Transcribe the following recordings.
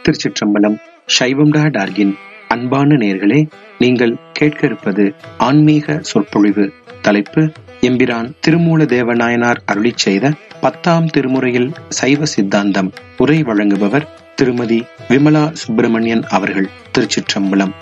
திருச்சிற்றம்பலம் சைவம் டா டார்கின் அன்பான நேர்களே நீங்கள் கேட்க இருப்பது ஆன்மீக சொற்பொழிவு தலைப்பு எம்பிரான் திருமூல தேவநாயனார் அருளிச் செய்த பத்தாம் திருமுறையில் சைவ சித்தாந்தம் உரை வழங்குபவர் திருமதி விமலா சுப்பிரமணியன் அவர்கள் திருச்சிற்றம்பலம்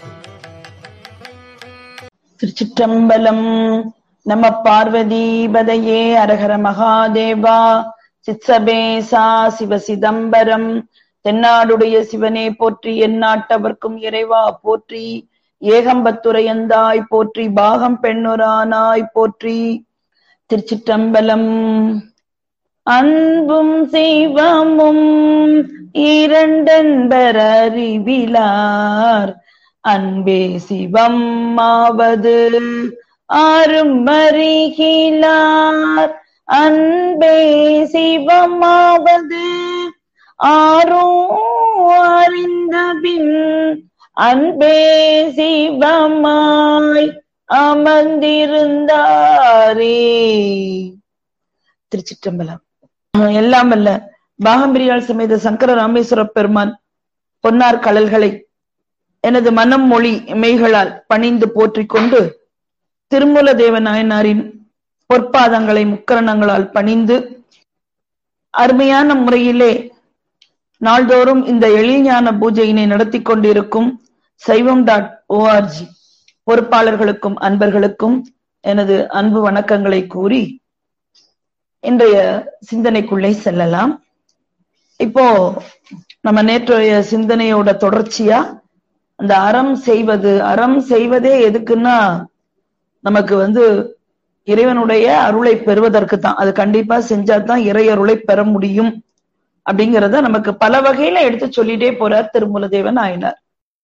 திருச்சிற்றம்பலம் நம பார்வதி பதையே அரஹர மகாதேவா சித்சபேசா சிவ சிதம்பரம் தென்னாடுடைய சிவனே போற்றி எந்நாட்டவர்க்கும் இறைவா போற்றி ஏகம்பத்துரையந்தாய் போற்றி பாகம் பெண்ணுரானாய் போற்றி திருச்சிற்றம்பலம் அன்பும் சிவமும் இரண்டென்பர் அறிவிலார் அன்பே சிவம் ஆவது ஆறும் அறிகிலார் அன்பே சிவமாவது ஆறும் அறிந்தபின் அன்பே சிவமாய் அமர்ந்திருந்தாரே திருச்சிற்றம்பலம் எல்லாம் அல்ல பாகம்பிரியால் சமேத சங்கர ராமேஸ்வர பெருமான் பொன்னார் கடல்களை எனது மனம் மொழி மெய்களால் பணிந்து போற்றிக் கொண்டு திருமூல தேவ நாயனாரின் பொற்பாதங்களை முக்கரணங்களால் பணிந்து அருமையான முறையிலே நாள்தோறும் இந்த எளிஞான பூஜையினை நடத்தி கொண்டிருக்கும் சைவம் டாட் ஓஆர்ஜி பொறுப்பாளர்களுக்கும் அன்பர்களுக்கும் எனது அன்பு வணக்கங்களை கூறி இன்றைய சிந்தனைக்குள்ளே செல்லலாம் இப்போ நம்ம நேற்றைய சிந்தனையோட தொடர்ச்சியா அந்த அறம் செய்வது அறம் செய்வதே எதுக்குன்னா நமக்கு வந்து இறைவனுடைய அருளை பெறுவதற்கு தான் அது கண்டிப்பா செஞ்சா தான் இறை அருளை பெற முடியும் அப்படிங்கிறத நமக்கு பல வகையில எடுத்து சொல்லிட்டே போறார் திருமூலதேவன் ஆயினார்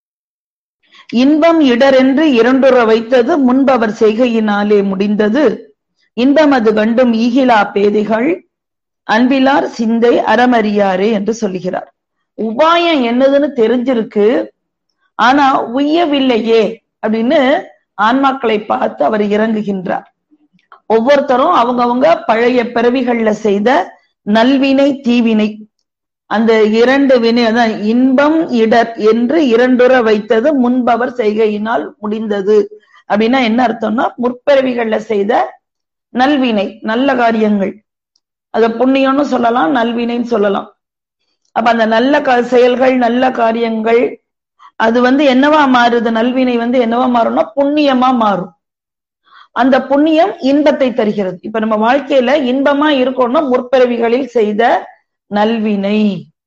இன்பம் இடரென்று இரண்டுற வைத்தது முன்பவர் செய்கையினாலே முடிந்தது இன்பம் அது கண்டும் ஈகிலா பேதைகள் அன்பிலார் சிந்தை அறமறியாரே என்று சொல்லுகிறார் உபாயம் என்னதுன்னு தெரிஞ்சிருக்கு ஆனா உய்யவில்லையே அப்படின்னு ஆன்மாக்களை பார்த்து அவர் இறங்குகின்றார் ஒவ்வொருத்தரும் அவங்கவுங்க பழைய பிறவிகள்ல செய்த நல்வினை தீவினை அந்த இரண்டு வினை அதான் இன்பம் இடர் என்று இரண்டுற வைத்தது முன்பவர் செய்கையினால் முடிந்தது அப்படின்னா என்ன அர்த்தம்னா முற்பிறவிகள்ல செய்த நல்வினை நல்ல காரியங்கள் அத புண்ணியம்னு சொல்லலாம் நல்வினைன்னு சொல்லலாம் அப்ப அந்த நல்ல செயல்கள் நல்ல காரியங்கள் அது வந்து என்னவா மாறுது நல்வினை வந்து என்னவா மாறும்னா புண்ணியமா மாறும் அந்த புண்ணியம் இன்பத்தை தருகிறது இப்ப நம்ம வாழ்க்கையில இன்பமா இருக்கணும்னா முற்பிறவிகளில் செய்த நல்வினை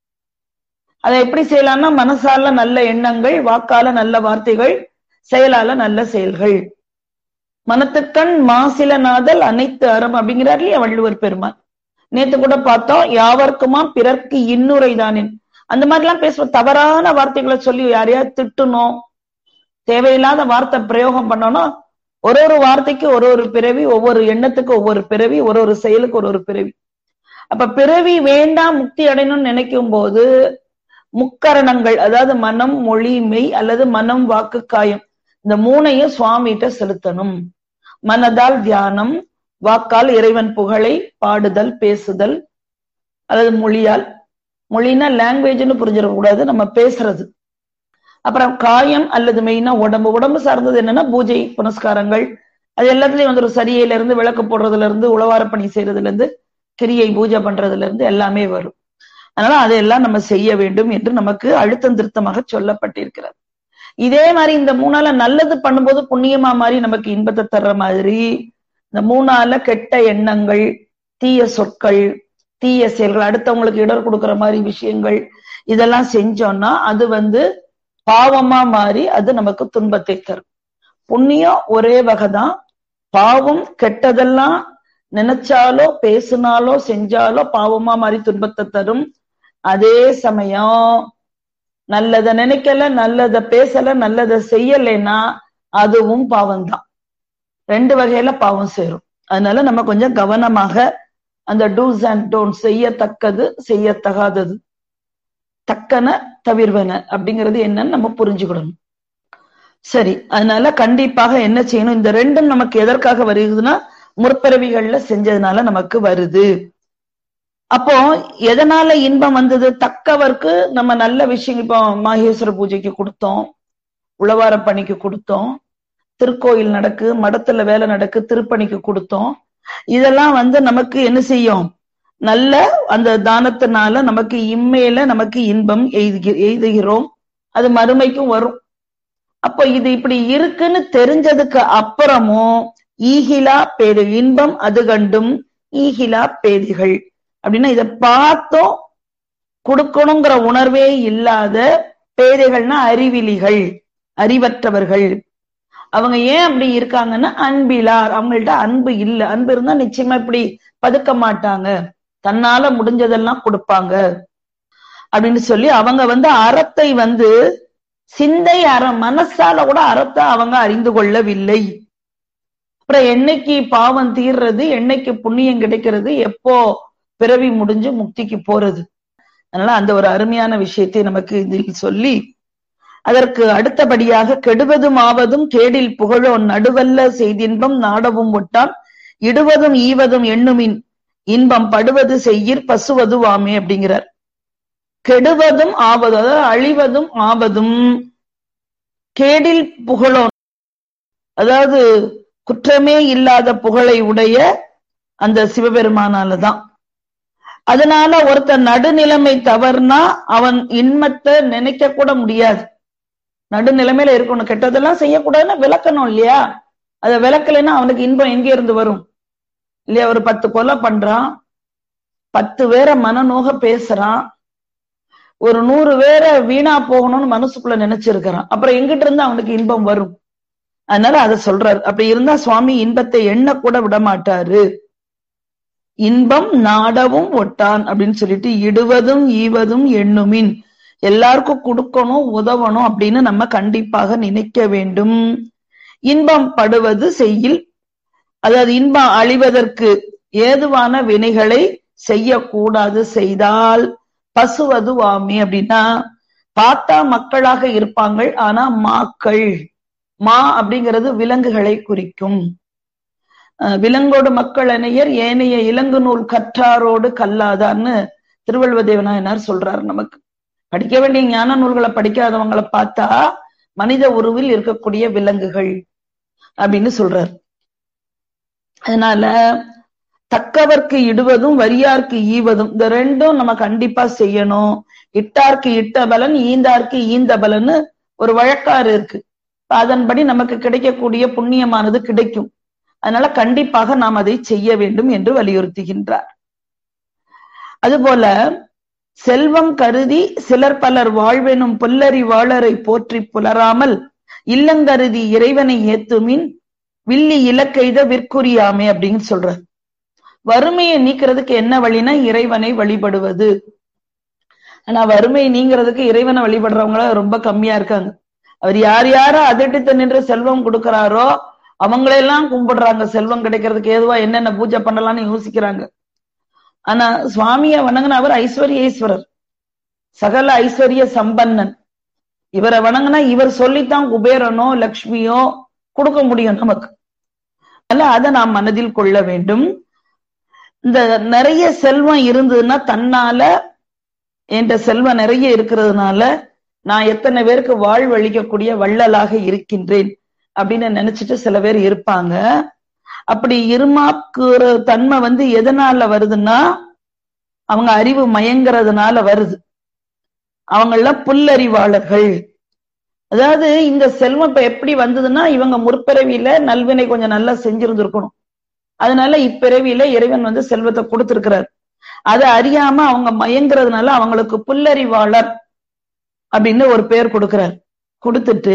அதை எப்படி செய்யலாம்னா மனசால நல்ல எண்ணங்கள் வாக்கால நல்ல வார்த்தைகள் செயலால நல்ல செயல்கள் மனத்துக்கண் மாசிலநாதல் அனைத்து அறம் அப்படிங்கிறார் இல்லையா வள்ளுவர் பெருமான் நேத்து கூட பார்த்தோம் யாவர்க்குமா பிறர்க்கு இன்னுரை தானின் அந்த மாதிரி எல்லாம் பேசுற தவறான வார்த்தைகளை சொல்லி யாரையாவது திட்டணும் தேவையில்லாத வார்த்தை பிரயோகம் பண்ணணும் ஒரு ஒரு வார்த்தைக்கு ஒரு ஒரு பிறவி ஒவ்வொரு எண்ணத்துக்கு ஒவ்வொரு பிறவி ஒரு ஒரு செயலுக்கு ஒரு ஒரு பிறவி அப்ப பிறவி வேண்டாம் முக்தி அடையணும்னு நினைக்கும் போது முக்கரணங்கள் அதாவது மனம் மொழி மெய் அல்லது மனம் வாக்கு காயம் இந்த மூணையும் சுவாமிகிட்ட செலுத்தணும் மனதால் தியானம் வாக்கால் இறைவன் புகழை பாடுதல் பேசுதல் அல்லது மொழியால் மொழினா லாங்குவேஜ்னு புரிஞ்சிடக்கூடாது நம்ம பேசுறது அப்புறம் காயம் அல்லது மெயினா உடம்பு உடம்பு சார்ந்தது என்னன்னா பூஜை புனஸ்காரங்கள் அது எல்லாத்துலயும் வந்து ஒரு சரியையில இருந்து விளக்கு போடுறதுல இருந்து உழவார பணி செய்யறதுல இருந்து கிரியை பூஜை பண்றதுல இருந்து எல்லாமே வரும் அதனால அதையெல்லாம் நம்ம செய்ய வேண்டும் என்று நமக்கு அழுத்தம் திருத்தமாக சொல்லப்பட்டிருக்கிறது இதே மாதிரி இந்த மூணால நல்லது பண்ணும்போது புண்ணியமா மாதிரி நமக்கு இன்பத்தை தர்ற மாதிரி இந்த மூணால கெட்ட எண்ணங்கள் தீய சொற்கள் தீய செயல்கள் அடுத்தவங்களுக்கு இடர் கொடுக்குற மாதிரி விஷயங்கள் இதெல்லாம் செஞ்சோம்னா அது வந்து பாவமா மாறி அது நமக்கு துன்பத்தை தரும் புண்ணியம் ஒரே வகைதான் பாவம் கெட்டதெல்லாம் நினைச்சாலோ பேசினாலோ செஞ்சாலோ பாவமா மாறி துன்பத்தை தரும் அதே சமயம் நல்லத நினைக்கல நல்லத பேசல நல்லத செய்யலைன்னா அதுவும் பாவம்தான் ரெண்டு வகையில பாவம் சேரும் அதனால நம்ம கொஞ்சம் கவனமாக அந்த டூஸ் அண்ட் டோன்ட் செய்யத்தக்கது செய்யத்தகாதது தக்கன தவிர்வன அப்படிங்கிறது என்னன்னு நம்ம புரிஞ்சுக்கிடணும் சரி அதனால கண்டிப்பாக என்ன செய்யணும் இந்த ரெண்டும் நமக்கு எதற்காக வருகுதுன்னா முற்பிறவிகள்ல செஞ்சதுனால நமக்கு வருது அப்போ எதனால இன்பம் வந்தது தக்கவர்க்கு நம்ம நல்ல விஷயம் இப்போ மாகேஸ்வர பூஜைக்கு கொடுத்தோம் உழவார பணிக்கு கொடுத்தோம் திருக்கோயில் நடக்கு மடத்துல வேலை நடக்கு திருப்பணிக்கு கொடுத்தோம் இதெல்லாம் வந்து நமக்கு என்ன செய்யும் நல்ல அந்த தானத்தினால நமக்கு இம்மையில நமக்கு இன்பம் எய்துகி எய்துகிறோம் அது மறுமைக்கும் வரும் அப்போ இது இப்படி இருக்குன்னு தெரிஞ்சதுக்கு அப்புறமும் ஈகிலா பேரு இன்பம் அது கண்டும் ஈகிலா பேதிகள் அப்படின்னா இத பார்த்தோம் கொடுக்கணுங்கிற உணர்வே இல்லாத பேதைகள்னா அறிவிலிகள் அறிவற்றவர்கள் அவங்க ஏன் அப்படி இருக்காங்கன்னா அன்பிலார் அவங்கள்ட்ட அன்பு இல்ல அன்பு இருந்தா நிச்சயமா இப்படி பதுக்க மாட்டாங்க தன்னால முடிஞ்சதெல்லாம் கொடுப்பாங்க அப்படின்னு சொல்லி அவங்க வந்து அறத்தை வந்து சிந்தை அறம் மனசால கூட அறத்தை அவங்க அறிந்து கொள்ளவில்லை அப்புறம் என்னைக்கு பாவம் தீர்றது என்னைக்கு புண்ணியம் கிடைக்கிறது எப்போ பிறவி முடிஞ்சு முக்திக்கு போறது அதனால அந்த ஒரு அருமையான விஷயத்தை நமக்கு இதில் சொல்லி அதற்கு அடுத்தபடியாக கெடுவதும் ஆவதும் கேடில் புகழோ நடுவல்ல செய்தின்பம் நாடவும் ஒட்டான் இடுவதும் ஈவதும் எண்ணுமின் இன்பம் படுவது செய்யிற் பசுவது வாமே அப்படிங்கிறார் கெடுவதும் ஆவதும் அதாவது அழிவதும் ஆவதும் கேடில் புகழோ அதாவது குற்றமே இல்லாத புகழை உடைய அந்த சிவபெருமானாலதான் அதனால ஒருத்தன் நடுநிலைமை தவறுனா அவன் இன்பத்தை நினைக்க கூட முடியாது நடுநிலைமையில இருக்கணும் கெட்டதெல்லாம் செய்யக்கூடாதுன்னு விளக்கணும் இல்லையா அத விளக்கலைன்னா அவனுக்கு இன்பம் எங்க இருந்து வரும் இல்லையா ஒரு பத்து கொலை பண்றான் பத்து பேரை மனநோக பேசுறான் ஒரு நூறு பேரை வீணா போகணும்னு மனசுக்குள்ள நினைச்சிருக்கிறான் அப்புறம் எங்கிட்ட இருந்து அவனுக்கு இன்பம் வரும் அதனால அதை சொல்றாரு அப்படி இருந்தா சுவாமி இன்பத்தை எண்ண கூட விட மாட்டாரு இன்பம் நாடவும் ஒட்டான் அப்படின்னு சொல்லிட்டு இடுவதும் ஈவதும் எண்ணுமின் எல்லாருக்கும் கொடுக்கணும் உதவணும் அப்படின்னு நம்ம கண்டிப்பாக நினைக்க வேண்டும் இன்பம் படுவது செய்யில் அதாவது இன்பம் அழிவதற்கு ஏதுவான வினைகளை செய்யக்கூடாது செய்தால் பசுவது வாமி அப்படின்னா பார்த்தா மக்களாக இருப்பாங்க ஆனா மாக்கள் மா அப்படிங்கிறது விலங்குகளை குறிக்கும் விலங்கோடு மக்கள் அணையர் ஏனைய இலங்கு நூல் கற்றாரோடு கல்லாதான்னு திருவள்ளுவ தேவநாயனார் சொல்றாரு நமக்கு படிக்க வேண்டிய ஞான நூல்களை படிக்காதவங்களை பார்த்தா மனித உருவில் இருக்கக்கூடிய விலங்குகள் அப்படின்னு சொல்றார் அதனால தக்கவர்க்கு இடுவதும் வரியார்க்கு ஈவதும் இந்த ரெண்டும் நம்ம கண்டிப்பா செய்யணும் இட்டார்க்கு இட்ட பலன் ஈந்தார்க்கு ஈந்த பலன்னு ஒரு வழக்காறு இருக்கு அதன்படி நமக்கு கிடைக்கக்கூடிய புண்ணியமானது கிடைக்கும் அதனால கண்டிப்பாக நாம் அதை செய்ய வேண்டும் என்று வலியுறுத்துகின்றார் அதுபோல செல்வம் கருதி சிலர் பலர் வாழ்வெனும் புல்லறி வாழரை போற்றி புலராமல் இல்லங்கருதி இறைவனை ஏத்துமின் வில்லி இலக்கைத விற்குரியாமே அப்படின்னு சொல்றார் வறுமையை நீக்கிறதுக்கு என்ன வழினா இறைவனை வழிபடுவது ஆனா வறுமை நீங்கிறதுக்கு இறைவனை வழிபடுறவங்கள ரொம்ப கம்மியா இருக்காங்க அவர் யார் யார அதிர்ட்டு நின்று செல்வம் கொடுக்கிறாரோ அவங்களெல்லாம் கும்பிடுறாங்க செல்வம் கிடைக்கிறதுக்கு ஏதுவா என்னென்ன பூஜை பண்ணலாம்னு யோசிக்கிறாங்க ஆனா சுவாமிய வணங்கின அவர் ஐஸ்வர்யேஸ்வரர் சகல ஐஸ்வர்ய சம்பன்னன் இவரை வணங்கினா இவர் சொல்லித்தான் குபேரனோ லக்ஷ்மியோ கொடுக்க முடியும் நமக்கு அல்ல அதை நாம் மனதில் கொள்ள வேண்டும் இந்த நிறைய செல்வம் இருந்ததுன்னா தன்னால என்ற செல்வம் நிறைய இருக்கிறதுனால நான் எத்தனை பேருக்கு வாழ்வழிக்கக்கூடிய வள்ளலாக இருக்கின்றேன் அப்படின்னு நினைச்சிட்டு சில பேர் இருப்பாங்க அப்படி இருமாக்குற தன்மை வந்து எதனால வருதுன்னா அவங்க அறிவு மயங்கிறதுனால வருது அவங்கள புல்லறிவாளர்கள் அதாவது இந்த செல்வம் இப்ப எப்படி வந்ததுன்னா இவங்க முற்பிறவியில நல்வினை கொஞ்சம் நல்லா செஞ்சிருந்திருக்கணும் அதனால இப்பிறவியில இறைவன் வந்து செல்வத்தை கொடுத்திருக்கிறார் அதை அறியாம அவங்க மயங்கிறதுனால அவங்களுக்கு புல்லறிவாளர் அப்படின்னு ஒரு பேர் கொடுக்கிறார் கொடுத்துட்டு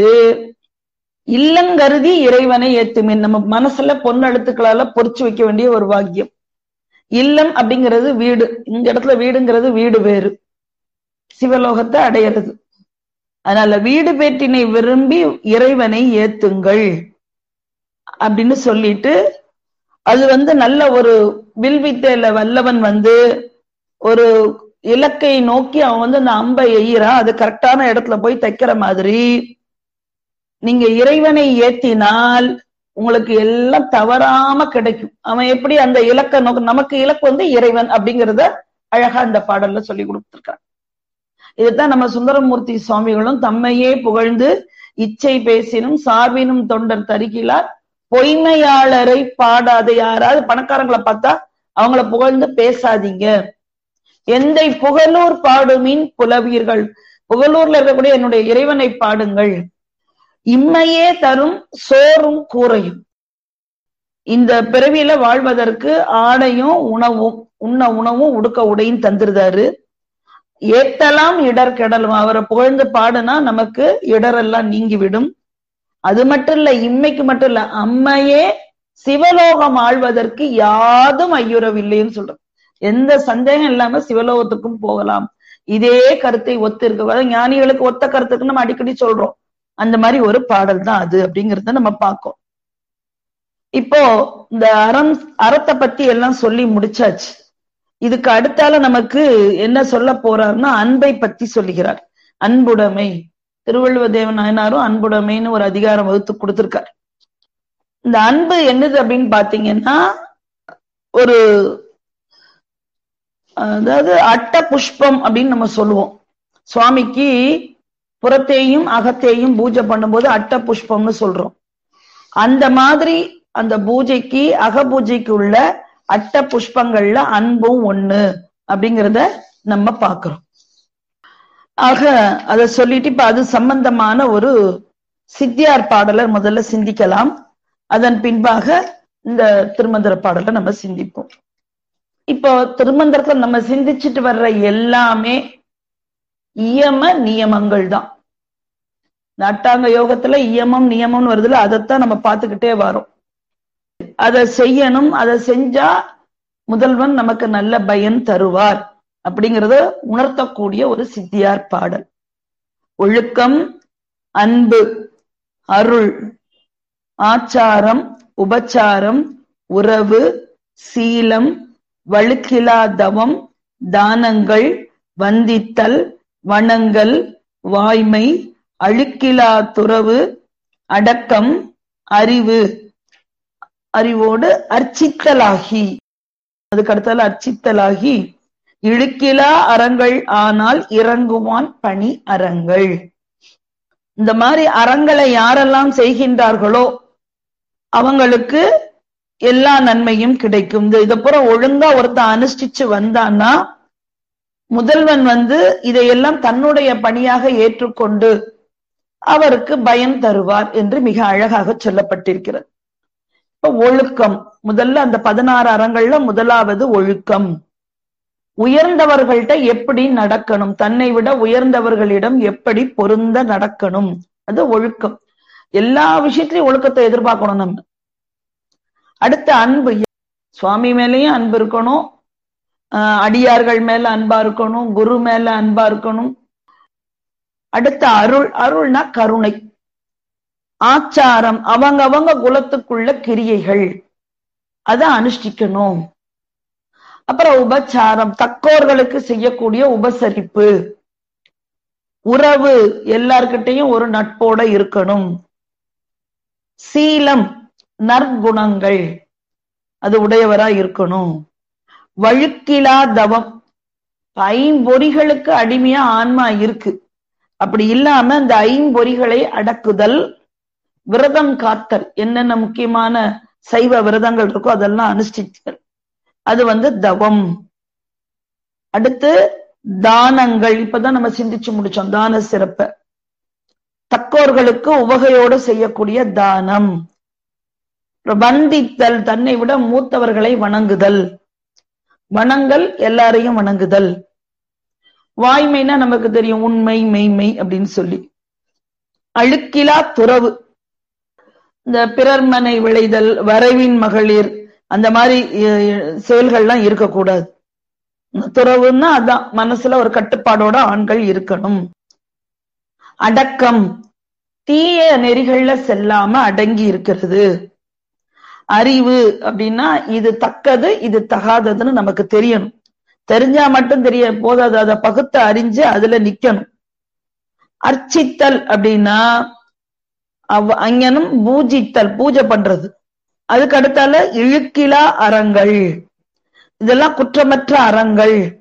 இல்லங்கருதி இறைவனை ஏத்துமின் நம்ம மனசுல பொன்னெழுத்துக்களால பொறிச்சு வைக்க வேண்டிய ஒரு வாக்கியம் இல்லம் அப்படிங்கிறது வீடு இந்த இடத்துல வீடுங்கிறது வீடு வேறு சிவலோகத்தை அடையிறது அதனால வீடு பேட்டினை விரும்பி இறைவனை ஏத்துங்கள் அப்படின்னு சொல்லிட்டு அது வந்து நல்ல ஒரு வில்வித்தையில வல்லவன் வந்து ஒரு இலக்கை நோக்கி அவன் வந்து அந்த அம்பை எய்யறான் அது கரெக்டான இடத்துல போய் தைக்கிற மாதிரி நீங்க இறைவனை ஏத்தினால் உங்களுக்கு எல்லாம் தவறாம கிடைக்கும் அவன் எப்படி அந்த இலக்க நோக்க நமக்கு இலக்கு வந்து இறைவன் அப்படிங்கிறத அழகா இந்த பாடல்ல சொல்லி கொடுத்திருக்காங்க இதுதான் நம்ம சுந்தரமூர்த்தி சுவாமிகளும் தம்மையே புகழ்ந்து இச்சை பேசினும் சார்பினும் தொண்டர் தருகிறார் பொய்மையாளரை பாடாத யாராவது பணக்காரங்களை பார்த்தா அவங்கள புகழ்ந்து பேசாதீங்க எந்தை புகழூர் பாடுமின் புலவீர்கள் புகழூர்ல இருக்கக்கூடிய என்னுடைய இறைவனை பாடுங்கள் இம்மையே தரும் சோறும் கூரையும் இந்த பிறவியில வாழ்வதற்கு ஆடையும் உணவும் உண்ண உணவும் உடுக்க உடையும் தந்துருதாரு ஏத்தலாம் இடர் கெடலும் அவரை புகழ்ந்து பாடுனா நமக்கு இடரெல்லாம் நீங்கிவிடும் அது மட்டும் இல்ல இம்மைக்கு மட்டும் இல்ல அம்மையே சிவலோகம் ஆழ்வதற்கு யாதும் ஐயுறவில்லைன்னு சொல்றோம் எந்த சந்தேகம் இல்லாம சிவலோகத்துக்கும் போகலாம் இதே கருத்தை ஒத்து இருக்கு ஞானிகளுக்கு ஒத்த கருத்துக்கு நம்ம அடிக்கடி சொல்றோம் அந்த மாதிரி ஒரு பாடல் தான் அது அப்படிங்கறத நம்ம பார்க்கோம் இப்போ இந்த அறம் அறத்தை பத்தி எல்லாம் சொல்லி முடிச்சாச்சு இதுக்கு அடுத்தால நமக்கு என்ன சொல்ல போறாருன்னா அன்பை பத்தி சொல்லுகிறார் அன்புடைமை திருவள்ளுவ தேவன் நாயனாரும் அன்புடைமைன்னு ஒரு அதிகாரம் வகுத்து கொடுத்திருக்காரு இந்த அன்பு என்னது அப்படின்னு பாத்தீங்கன்னா ஒரு அதாவது அட்ட புஷ்பம் அப்படின்னு நம்ம சொல்லுவோம் சுவாமிக்கு புறத்தையும் அகத்தையும் பூஜை பண்ணும்போது அட்ட புஷ்பம்னு சொல்றோம் அந்த மாதிரி அந்த பூஜைக்கு அக பூஜைக்கு உள்ள அட்ட புஷ்பங்கள்ல அன்பும் ஒண்ணு அப்படிங்கிறத நம்ம பாக்குறோம் ஆக அத சொல்லிட்டு இப்ப அது சம்பந்தமான ஒரு சித்தியார் பாடலை முதல்ல சிந்திக்கலாம் அதன் பின்பாக இந்த திருமந்திர பாடலை நம்ம சிந்திப்போம் இப்போ திருமந்திரத்துல நம்ம சிந்திச்சுட்டு வர்ற எல்லாமே இயம நியமங்கள் தான் நாட்டாங்க யோகத்துல இயமம் நியமம்னு வருதுல அதைத்தான் நம்ம பார்த்துக்கிட்டே வரோம் அதை செய்யணும் அதை செஞ்சா முதல்வன் நமக்கு நல்ல பயன் தருவார் அப்படிங்கறத உணர்த்தக்கூடிய ஒரு சித்தியார் பாடல் ஒழுக்கம் அன்பு அருள் ஆச்சாரம் உபச்சாரம் உறவு சீலம் வழுக்கிலா தவம் தானங்கள் வந்தித்தல் வணங்கல் வாய்மை அழுக்கிலா துறவு அடக்கம் அறிவு அறிவோடு அர்ச்சித்தலாகி அதுக்கு அடுத்தால அர்ச்சித்தலாகி இழுக்கிலா அறங்கள் ஆனால் இறங்குவான் பணி அறங்கள் இந்த மாதிரி அறங்களை யாரெல்லாம் செய்கின்றார்களோ அவங்களுக்கு எல்லா நன்மையும் கிடைக்கும் இந்த இதை பூரா ஒழுங்கா ஒருத்தன் அனுஷ்டிச்சு வந்தான்னா முதல்வன் வந்து இதையெல்லாம் தன்னுடைய பணியாக ஏற்றுக்கொண்டு அவருக்கு பயன் தருவார் என்று மிக அழகாக சொல்லப்பட்டிருக்கிறது இப்ப ஒழுக்கம் முதல்ல அந்த பதினாறு அறங்கள்ல முதலாவது ஒழுக்கம் உயர்ந்தவர்கள்ட்ட எப்படி நடக்கணும் தன்னை விட உயர்ந்தவர்களிடம் எப்படி பொருந்த நடக்கணும் அது ஒழுக்கம் எல்லா விஷயத்திலையும் ஒழுக்கத்தை எதிர்பார்க்கணும் நம்ம அடுத்த அன்பு சுவாமி மேலேயும் அன்பு இருக்கணும் அடியார்கள் மேல அன்பா இருக்கணும் குரு மேல அன்பா இருக்கணும் அடுத்த அருள் அருள்னா கருணை ஆச்சாரம் அவங்க அவங்க குலத்துக்குள்ள கிரியைகள் அதை அனுஷ்டிக்கணும் அப்புறம் உபச்சாரம் தக்கோர்களுக்கு செய்யக்கூடிய உபசரிப்பு உறவு எல்லார்கிட்டையும் ஒரு நட்போட இருக்கணும் சீலம் நற்குணங்கள் அது உடையவரா இருக்கணும் வழுக்கிலா தவம் ஐம்பொறிகளுக்கு அடிமையா ஆன்மா இருக்கு அப்படி இல்லாம இந்த ஐம்பொறிகளை அடக்குதல் விரதம் காத்தல் என்னென்ன முக்கியமான சைவ விரதங்கள் இருக்கோ அதெல்லாம் அனுஷ்டித்தல் அது வந்து தவம் அடுத்து தானங்கள் இப்பதான் நம்ம சிந்திச்சு முடிச்சோம் தான சிறப்ப தக்கோர்களுக்கு உவகையோடு செய்யக்கூடிய தானம் வந்தித்தல் தன்னை விட மூத்தவர்களை வணங்குதல் வணங்கல் எல்லாரையும் வணங்குதல் வாய்மைனா நமக்கு தெரியும் உண்மை மெய்மை அப்படின்னு சொல்லி அழுக்கிலா துறவு இந்த பிறர்மனை விளைதல் வரைவின் மகளிர் அந்த மாதிரி செயல்கள்லாம் இருக்கக்கூடாது துறவுன்னா அதான் மனசுல ஒரு கட்டுப்பாடோட ஆண்கள் இருக்கணும் அடக்கம் தீய நெறிகள்ல செல்லாம அடங்கி இருக்கிறது அறிவு அப்படின்னா இது தக்கது இது தகாததுன்னு நமக்கு தெரியணும் தெரிஞ்சா மட்டும் தெரிய போதாது அதை பகுத்து அறிஞ்சு அதுல நிக்கணும் அர்ச்சித்தல் அப்படின்னா அவ் அங்கனும் பூஜித்தல் பூஜை பண்றது அதுக்கு அடுத்தால இழுக்கிலா அறங்கள் இதெல்லாம் குற்றமற்ற அறங்கள்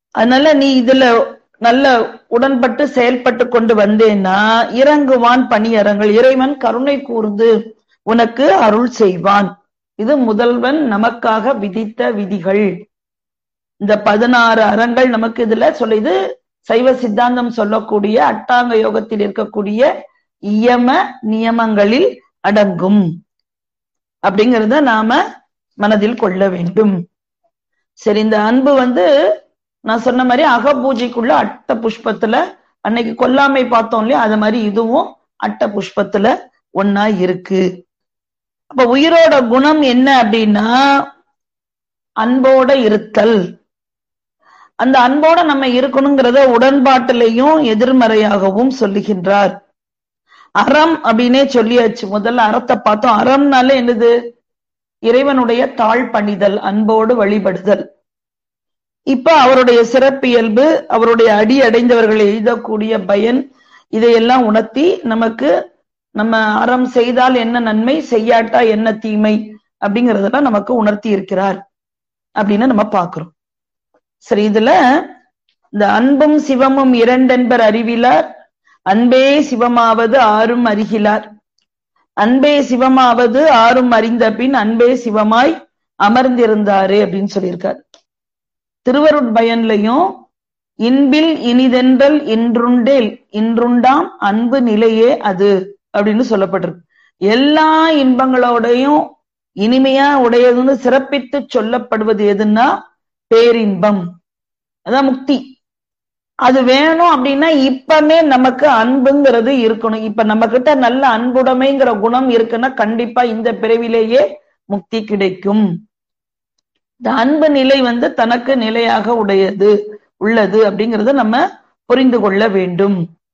அதனால நீ இதுல நல்ல உடன்பட்டு செயல்பட்டு கொண்டு வந்தேன்னா இறங்குவான் பணியரங்கள் இறைவன் கருணை கூர்ந்து உனக்கு அருள் செய்வான் இது முதல்வன் நமக்காக விதித்த விதிகள் இந்த பதினாறு அறங்கள் நமக்கு இதுல சொல்லுது சைவ சித்தாந்தம் சொல்லக்கூடிய அட்டாங்க யோகத்தில் இருக்கக்கூடிய இயம நியமங்களில் அடங்கும் அப்படிங்கறத நாம மனதில் கொள்ள வேண்டும் சரி இந்த அன்பு வந்து நான் சொன்ன மாதிரி அகபூஜைக்குள்ள அட்ட புஷ்பத்துல அன்னைக்கு கொல்லாமை பார்த்தோம் இல்லையா அது மாதிரி இதுவும் அட்ட புஷ்பத்துல ஒன்னா இருக்கு அப்ப உயிரோட குணம் என்ன அப்படின்னா அன்போட இருத்தல் அந்த அன்போட நம்ம இருக்கணுங்கிறத உடன்பாட்டிலையும் எதிர்மறையாகவும் சொல்லுகின்றார் அறம் அப்படின்னே சொல்லியாச்சு முதல்ல அறத்தை பார்த்தோம் அறம்னால என்னது இறைவனுடைய தாழ் பணிதல் அன்போடு வழிபடுதல் இப்ப அவருடைய சிறப்பியல்பு அவருடைய அடி அடைந்தவர்களை எழுதக்கூடிய பயன் இதையெல்லாம் உணர்த்தி நமக்கு நம்ம அறம் செய்தால் என்ன நன்மை செய்யாட்டா என்ன தீமை அப்படிங்கறதெல்லாம் நமக்கு உணர்த்தி இருக்கிறார் அப்படின்னு நம்ம பாக்குறோம் சரி இதுல இந்த அன்பும் சிவமும் இரண்டென்பர் அறிவிலார் அன்பே சிவமாவது ஆறும் அறிகிலார் அன்பே சிவமாவது ஆறும் அறிந்த பின் அன்பே சிவமாய் அமர்ந்திருந்தாரு அப்படின்னு சொல்லியிருக்காரு திருவருட்பயன்லையும் இன்பில் இனிதென்றல் இன்றுண்டேல் இன்றுண்டாம் அன்பு நிலையே அது அப்படின்னு சொல்லப்பட்டிருக்கு எல்லா இன்பங்களோடையும் இனிமையா உடையதுன்னு சிறப்பித்து சொல்லப்படுவது எதுன்னா பேரின்பம் அதான் முக்தி அது வேணும் அப்படின்னா இப்பமே நமக்கு அன்புங்கிறது இருக்கணும் இப்ப நம்ம கிட்ட நல்ல அன்புடைமைங்கிற குணம் இருக்குன்னா கண்டிப்பா இந்த பிறவிலேயே முக்தி கிடைக்கும் இந்த அன்பு நிலை வந்து தனக்கு நிலையாக உடையது உள்ளது அப்படிங்கறத நம்ம புரிந்து கொள்ள வேண்டும்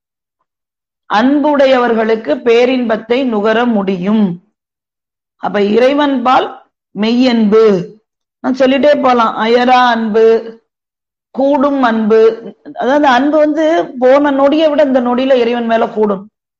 அன்புடையவர்களுக்கு பேரின்பத்தை நுகர முடியும் அப்ப இறைவன் பால் மெய்யன்பு நான் சொல்லிட்டே போலாம் அயரா அன்பு கூடும் அன்பு அதாவது அன்பு வந்து போன நொடியை விட இந்த நொடியில இறைவன் மேல கூடும்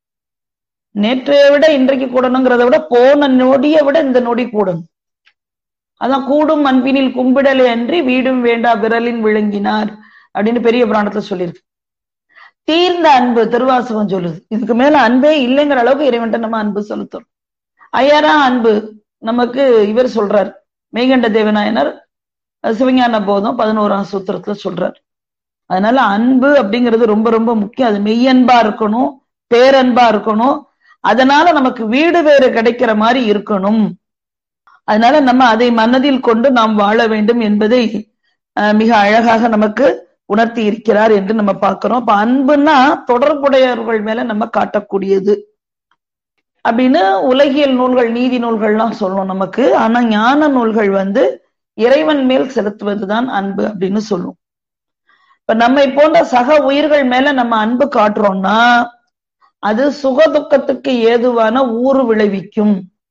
நேற்றைய விட இன்றைக்கு கூடணுங்கிறத விட போன நொடியை விட இந்த நொடி கூடும் அதான் கூடும் அன்பினில் கும்பிடலே அன்றி வீடும் வேண்டா விரலின் விழுங்கினார் அப்படின்னு பெரிய புராணத்துல சொல்லியிருக்கு தீர்ந்த அன்பு திருவாசகம் சொல்லுது இதுக்கு மேல அன்பே இல்லைங்கிற அளவுக்கு இறைவன்ட்ட நம்ம அன்பு செலுத்துறோம் ஐயரா அன்பு நமக்கு இவர் சொல்றார் மெய்கண்ட தேவநாயனர் சிவஞான போதம் பதினோராம் சூத்திரத்துல சொல்றார் அதனால அன்பு அப்படிங்கிறது ரொம்ப ரொம்ப முக்கியம் அது மெய்யன்பா இருக்கணும் பேரன்பா இருக்கணும் அதனால நமக்கு வீடு வேறு கிடைக்கிற மாதிரி இருக்கணும் அதனால நம்ம அதை மனதில் கொண்டு நாம் வாழ வேண்டும் என்பதை மிக அழகாக நமக்கு உணர்த்தி இருக்கிறார் என்று நம்ம பார்க்கிறோம் அப்ப அன்புன்னா தொடர்புடையவர்கள் மேல நம்ம காட்டக்கூடியது அப்படின்னு உலகியல் நூல்கள் நீதி நூல்கள்லாம் சொல்லும் நமக்கு ஆனா ஞான நூல்கள் வந்து இறைவன் மேல் செலுத்துவதுதான் அன்பு அப்படின்னு சொல்லும் இப்ப நம்மை போன்ற சக உயிர்கள் மேல நம்ம அன்பு காட்டுறோம்னா அது சுகதுக்கத்துக்கு ஏதுவான ஊறு விளைவிக்கும்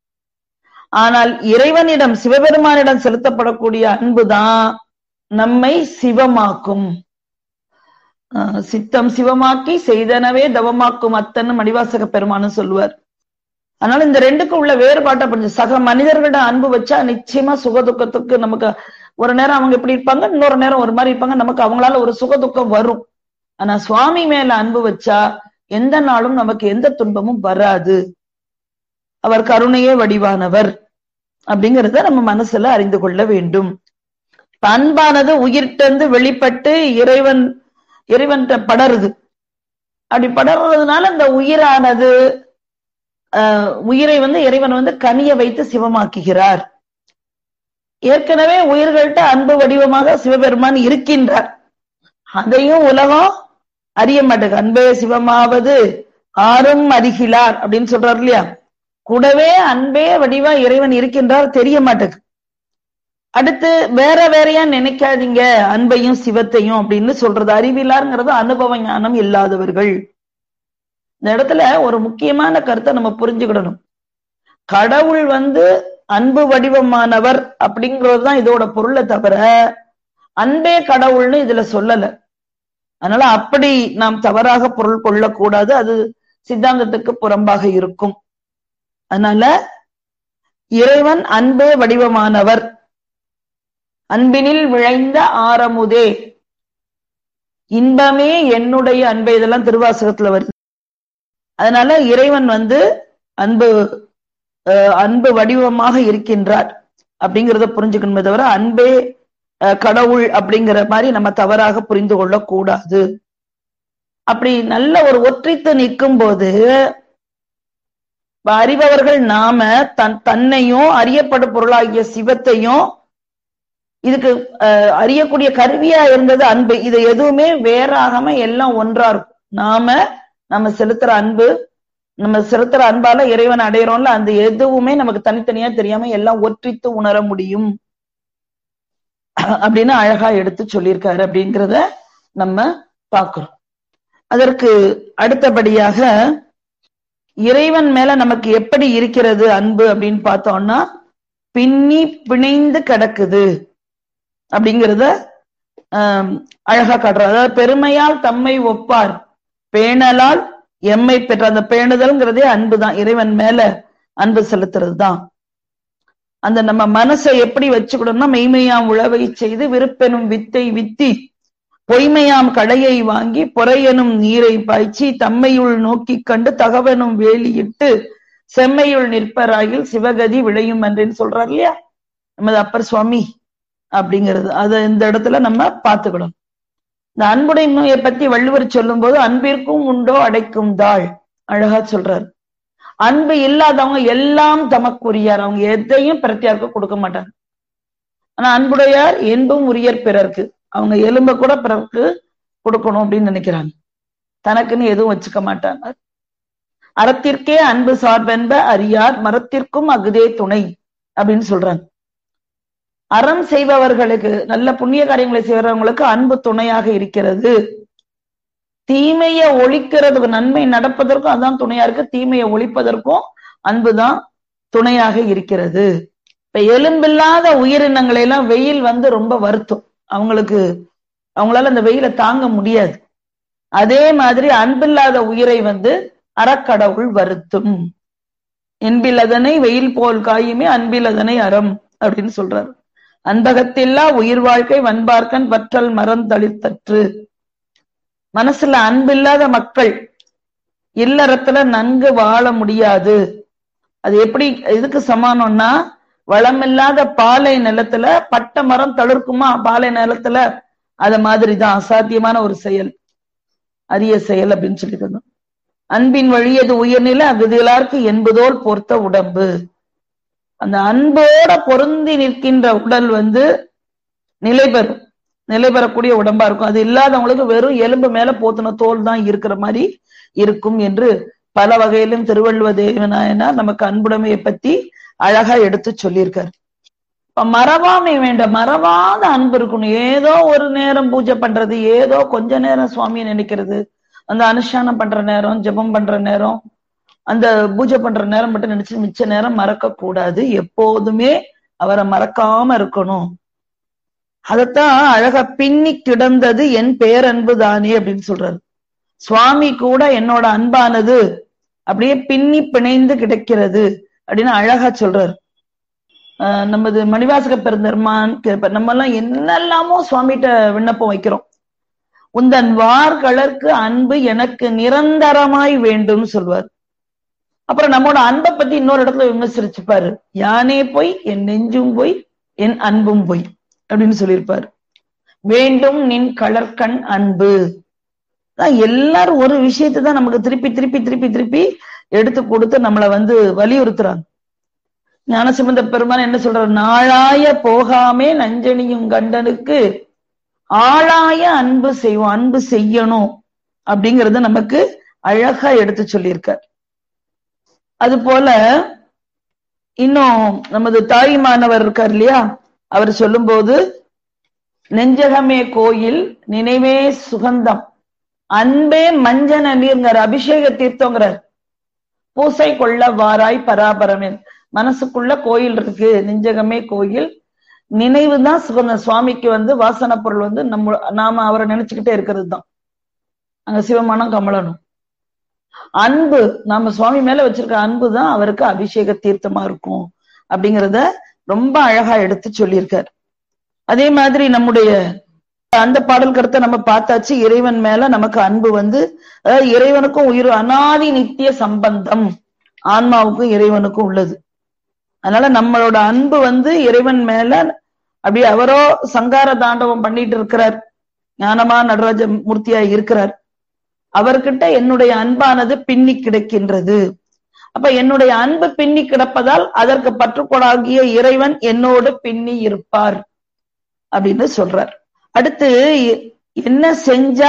ஆனால் இறைவனிடம் சிவபெருமானிடம் செலுத்தப்படக்கூடிய அன்புதான் நம்மை சிவமாக்கும் சித்தம் சிவமாக்கி செய்தனவே தவமாக்கும் அத்தன்னு மணிவாசக பெருமானு சொல்லுவார் அதனால இந்த ரெண்டுக்கும் உள்ள வேறுபாட்டை புரிஞ்சு சக மனிதர்களிடம் அன்பு வச்சா நிச்சயமா சுகதுக்கத்துக்கு நமக்கு ஒரு நேரம் அவங்க எப்படி இருப்பாங்க இன்னொரு நேரம் ஒரு மாதிரி இருப்பாங்க நமக்கு அவங்களால ஒரு சுகதுக்கம் வரும் ஆனா சுவாமி மேல அன்பு வச்சா எந்த நாளும் நமக்கு எந்த துன்பமும் வராது அவர் கருணையே வடிவானவர் அப்படிங்கறத நம்ம மனசுல அறிந்து கொள்ள வேண்டும் அன்பானது உயிர்ட்டந்து வெளிப்பட்டு இறைவன் இறைவன் படருது அப்படி படர்றதுனால இந்த உயிரானது உயிரை வந்து இறைவன் வந்து கனிய வைத்து சிவமாக்குகிறார் ஏற்கனவே உயிர்கள்ட்ட அன்பு வடிவமாக சிவபெருமான் இருக்கின்றார் அதையும் உலகம் அறிய மாட்டேங்க அன்பே சிவமாவது ஆறும் அறிகிறார் அப்படின்னு சொல்றாரு இல்லையா கூடவே அன்பே வடிவா இறைவன் இருக்கின்றார் தெரிய மாட்டேங்குது அடுத்து வேற வேறையா நினைக்காதீங்க அன்பையும் சிவத்தையும் அப்படின்னு சொல்றது அறிவிலாருங்கிறது அனுபவ ஞானம் இல்லாதவர்கள் இந்த இடத்துல ஒரு முக்கியமான கருத்தை நம்ம புரிஞ்சுக்கிடணும் கடவுள் வந்து அன்பு வடிவமானவர் அப்படிங்கறதுதான் இதோட பொருளை தவிர அன்பே கடவுள்னு இதுல சொல்லல அதனால அப்படி நாம் தவறாக பொருள் கொள்ளக்கூடாது அது சித்தாந்தத்துக்கு புறம்பாக இருக்கும் அதனால இறைவன் அன்பே வடிவமானவர் அன்பினில் விளைந்த ஆரமுதே இன்பமே என்னுடைய அன்பை இதெல்லாம் திருவாசகத்துல வருது அதனால இறைவன் வந்து அன்பு அஹ், அன்பு வடிவமாக இருக்கின்றார் அப்படிங்கிறத புரிஞ்சுக்கணுமே தவிர அன்பே அஹ், கடவுள் அப்படிங்கிற மாதிரி நம்ம தவறாக புரிந்து கொள்ளக் கூடாது அப்படி நல்ல ஒரு ஒற்றித்து நிற்கும் போது அறிபவர்கள் நாம தன் தன்னையும் அறியப்படும் பொருளாகிய சிவத்தையும் இதுக்கு அஹ், அறியக்கூடிய கருவியா இருந்தது அன்பு இது எதுவுமே வேறாகாம எல்லாம் ஒன்றா இருக்கும் நாம நம்ம செலுத்துற அன்பு நம்ம செலுத்துற அன்பால இறைவன் அடையிறோம்ல அந்த எதுவுமே நமக்கு தனித்தனியா தெரியாம எல்லாம் ஒற்றித்து உணர முடியும் அப்படின்னு அழகா எடுத்து சொல்லியிருக்காரு அப்படிங்கிறத நம்ம பார்க்கிறோம் அதற்கு அடுத்தபடியாக இறைவன் மேல நமக்கு எப்படி இருக்கிறது அன்பு அப்படின்னு பார்த்தோம்னா பின்னி பிணைந்து கிடக்குது அப்படிங்கிறத ஆம், அழகா காட்டுறார் அதாவது பெருமையால் தம்மை ஒப்பார் பேணலால் எம்மை பெற்ற அந்த பேணுதல்ங்கிறதே அன்பு தான் இறைவன் மேல அன்பு செலுத்துறது தான் அந்த நம்ம மனசை எப்படி வச்சுக்கணும்னா மெய்மையாம் உழவை செய்து விருப்பெனும் வித்தை வித்தி பொய்மையாம் கடையை வாங்கி பொறையெனும் நீரை பாய்ச்சி தம்மையுள் நோக்கிக் கண்டு தகவனும் வேலியிட்டு செம்மையுள் நிற்பராயில் சிவகதி விளையும் என்றேன்னு சொல்றார் இல்லையா நமது அப்பர் சுவாமி அப்படிங்கிறது அதை இந்த இடத்துல நம்ம பார்த்துக்கணும் இந்த அன்புடைமையை பத்தி வள்ளுவர் சொல்லும்போது அன்பிற்கும் உண்டோ அடைக்கும் தாள் அழகா சொல்றாரு அன்பு இல்லாதவங்க எல்லாம் தமக்குரியார் அவங்க எதையும் பிரத்தியாருக்கு கொடுக்க மாட்டாங்க ஆனா அன்புடையார் என்பும் உரியர் பிறர்க்கு அவங்க எலும்ப கூட பிறர்க்கு கொடுக்கணும் அப்படின்னு நினைக்கிறாங்க தனக்குன்னு எதுவும் வச்சுக்க மாட்டாங்க அறத்திற்கே அன்பு சார்பென்ப அறியார் மரத்திற்கும் அகுதே துணை அப்படின்னு சொல்றாங்க அறம் செய்பவர்களுக்கு நல்ல புண்ணிய காரியங்களை செய்றவங்களுக்கு அன்பு துணையாக இருக்கிறது தீமைய ஒழிக்கிறதுக்கு நன்மை நடப்பதற்கும் அதான் துணையா இருக்கு தீமையை ஒழிப்பதற்கும் அன்புதான் துணையாக இருக்கிறது இப்ப எலும்பில்லாத உயிரினங்களை எல்லாம் வெயில் வந்து ரொம்ப வருத்தும் அவங்களுக்கு அவங்களால அந்த வெயிலை தாங்க முடியாது அதே மாதிரி அன்பில்லாத உயிரை வந்து அறக்கடவுள் வருத்தும் என்பிலதனை வெயில் போல் காயுமே அன்பிலதனை அறம் அப்படின்னு சொல்றாரு அன்பகத்தில்லா உயிர் வாழ்க்கை வன்பார்க்கன் வற்றல் மரம் தளித்தற்று மனசுல அன்பில்லாத மக்கள் இல்லறத்துல நன்கு வாழ முடியாது அது எப்படி இதுக்கு சமானம்னா வளமில்லாத பாலை நிலத்துல பட்ட மரம் தளிர்க்குமா பாலை நிலத்துல அத மாதிரிதான் அசாத்தியமான ஒரு செயல் அரிய செயல் அப்படின்னு சொல்லிட்டு அன்பின் வழியது உயர்நிலை அகுதிகளார்க்கு என்பதோல் பொறுத்த உடம்பு அந்த அன்போட பொருந்தி நிற்கின்ற உடல் வந்து நிலை பெறும் நிலை பெறக்கூடிய உடம்பா இருக்கும் அது இல்லாதவங்களுக்கு வெறும் எலும்பு மேல போத்துன தோல் தான் இருக்கிற மாதிரி இருக்கும் என்று பல வகையிலும் திருவள்ளுவ தேவநாயனார் நமக்கு அன்புடைமையை பத்தி அழகா எடுத்து சொல்லியிருக்காரு இப்ப மறவாமை வேண்டாம் மறவாத அன்பு இருக்கணும் ஏதோ ஒரு நேரம் பூஜை பண்றது ஏதோ கொஞ்ச நேரம் சுவாமியை நினைக்கிறது அந்த அனுஷ்டானம் பண்ற நேரம் ஜெபம் பண்ற நேரம் அந்த பூஜை பண்ற நேரம் மட்டும் நினைச்சு மிச்ச நேரம் மறக்க கூடாது எப்போதுமே அவரை மறக்காம இருக்கணும் அதத்தான் அழகா பின்னி கிடந்தது என் பேரன்பு தானே அப்படின்னு சொல்றாரு சுவாமி கூட என்னோட அன்பானது அப்படியே பின்னி பிணைந்து கிடைக்கிறது அப்படின்னு அழகா சொல்றாரு ஆஹ் நமது மணிவாசக பெருந்தர்மான் நம்ம எல்லாம் என்னெல்லாமோ சுவாமிகிட்ட விண்ணப்பம் வைக்கிறோம் உந்தன் வார்களற்கு அன்பு எனக்கு நிரந்தரமாய் வேண்டும் சொல்வார் அப்புறம் நம்மோட அன்பை பத்தி இன்னொரு இடத்துல விமர்சிச்சுப்பாரு யானே போய் என் நெஞ்சும் போய் என் அன்பும் போய் அப்படின்னு சொல்லியிருப்பாரு வேண்டும் நின் கலர்கண் அன்பு எல்லாரும் ஒரு விஷயத்தை தான் நமக்கு திருப்பி திருப்பி திருப்பி திருப்பி எடுத்து கொடுத்து நம்மளை வந்து வலியுறுத்துறாங்க ஞானசிமந்த பெருமான் என்ன சொல்றாரு நாளாய போகாமே நஞ்சனியும் கண்டனுக்கு ஆளாய அன்பு செய்வோம் அன்பு செய்யணும் அப்படிங்கறத நமக்கு அழகா எடுத்து சொல்லியிருக்கார் அது போல இன்னும் நமது தாய்மானவர் இருக்கார் இல்லையா அவர் சொல்லும்போது நெஞ்சகமே கோயில் நினைவே சுகந்தம் அன்பே மஞ்சன நீர்ங்கிறார் அபிஷேக தீர்த்தங்கிறார் பூசை கொள்ள வாராய் பராபரமேன் மனசுக்குள்ள கோயில் இருக்கு நெஞ்சகமே கோயில் நினைவு தான் சுகந்தம் சுவாமிக்கு வந்து வாசன பொருள் வந்து நம்ம நாம அவரை நினைச்சுக்கிட்டே இருக்கிறது தான் அங்க சிவமானம் கமலனும் அன்பு நம்ம சுவாமி மேல வச்சிருக்க அன்பு தான் அவருக்கு அபிஷேக தீர்த்தமா இருக்கும் அப்படிங்கிறத ரொம்ப அழகா எடுத்து சொல்லியிருக்கார் அதே மாதிரி நம்முடைய அந்த பாடல் கருத்தை நம்ம பார்த்தாச்சு இறைவன் மேல நமக்கு அன்பு வந்து அதாவது இறைவனுக்கும் உயிர் அனாதி நித்திய சம்பந்தம் ஆன்மாவுக்கும் இறைவனுக்கும் உள்ளது அதனால நம்மளோட அன்பு வந்து இறைவன் மேல அப்படியே அவரோ சங்கார தாண்டவம் பண்ணிட்டு இருக்கிறார் ஞானமா நடராஜ மூர்த்தியா இருக்கிறார் அவர்கிட்ட என்னுடைய அன்பானது பின்னி கிடக்கின்றது அப்ப என்னுடைய அன்பு பின்னி கிடப்பதால் அதற்கு பற்றுக்கொடாகிய இறைவன் என்னோடு பின்னி இருப்பார் அப்படின்னு சொல்றார் அடுத்து என்ன செஞ்சா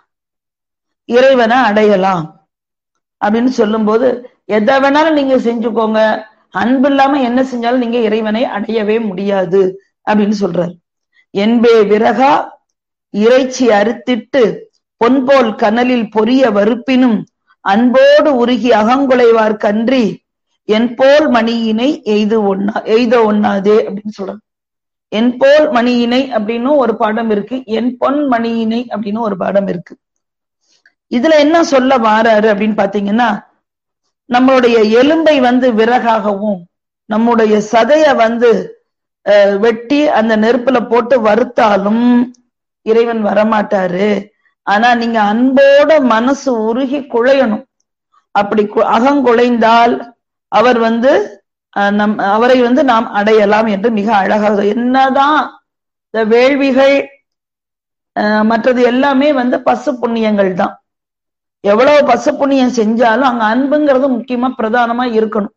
இறைவனை அடையலாம் அப்படின்னு சொல்லும்போது எதை வேணாலும் நீங்க செஞ்சுக்கோங்க அன்பு இல்லாம என்ன செஞ்சாலும் நீங்க இறைவனை அடையவே முடியாது அப்படின்னு சொல்றாரு என்பே விறகா இறைச்சி அறுத்திட்டு பொன்போல் கனலில் பொரிய வறுப்பினும் அன்போடு உருகி அகங்குலைவார் கன்றி என் போல் மணியினை எய்து ஒண்ணா எய்த ஒண்ணாதே அப்படின்னு சொல்றாங்க என் போல் மணியினை அப்படின்னு ஒரு பாடம் இருக்கு என் பொன் மணியினை அப்படின்னு ஒரு பாடம் இருக்கு இதுல என்ன சொல்ல வாராரு அப்படின்னு பாத்தீங்கன்னா நம்மளுடைய எலும்பை வந்து விறகாகவும் நம்முடைய சதைய வந்து வெட்டி அந்த நெருப்புல போட்டு வறுத்தாலும் இறைவன் வரமாட்டாரு ஆனா நீங்க அன்போட மனசு உருகி குழையணும் அப்படி அகங்குழைந்தால் அவர் வந்து நம் அவரை வந்து நாம் அடையலாம் என்று மிக அழகாக என்னதான் இந்த வேள்விகள் மற்றது எல்லாமே வந்து பசு புண்ணியங்கள் தான் எவ்வளவு பசு புண்ணியம் செஞ்சாலும் அங்க அன்புங்கிறது முக்கியமா பிரதானமா இருக்கணும்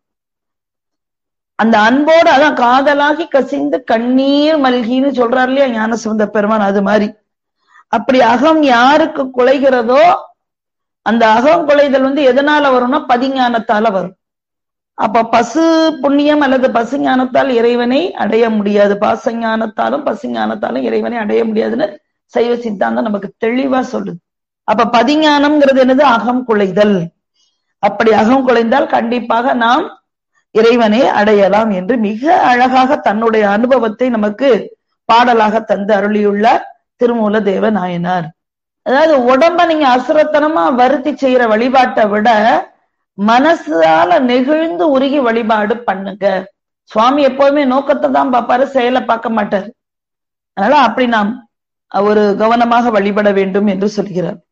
அந்த அன்போடு அதான் காதலாகி கசிந்து கண்ணீர் மல்கின்னு சொல்றாரு இல்லையா ஞானசுந்த பெருமான் அது மாதிரி அப்படி அகம் யாருக்கு குலைகிறதோ அந்த அகம் குலைதல் வந்து எதனால வரும்னா பதிஞானத்தால வரும் அப்ப பசு புண்ணியம் அல்லது பசுஞானத்தால் இறைவனை அடைய முடியாது பாசஞானத்தாலும் பசுஞானத்தாலும் இறைவனை அடைய முடியாதுன்னு சைவ சித்தாந்தம் நமக்கு தெளிவா சொல்லுது அப்ப பதிஞானம்ங்கிறது என்னது அகம் குலைதல் அப்படி அகம் குலைந்தால் கண்டிப்பாக நாம் இறைவனை அடையலாம் என்று மிக அழகாக தன்னுடைய அனுபவத்தை நமக்கு பாடலாக தந்து அருளியுள்ளார் திருமூல தேவ நாயனார் அதாவது உடம்ப நீங்க அசுரத்தனமா வருத்தி செய்யற வழிபாட்டை விட மனசால நெகிழ்ந்து உருகி வழிபாடு பண்ணுங்க சுவாமி எப்போதுமே நோக்கத்தை தான் பார்ப்பாரு செயலை பார்க்க மாட்டாரு அதனால அப்படி நாம் ஒரு கவனமாக வழிபட வேண்டும் என்று சொல்கிறார்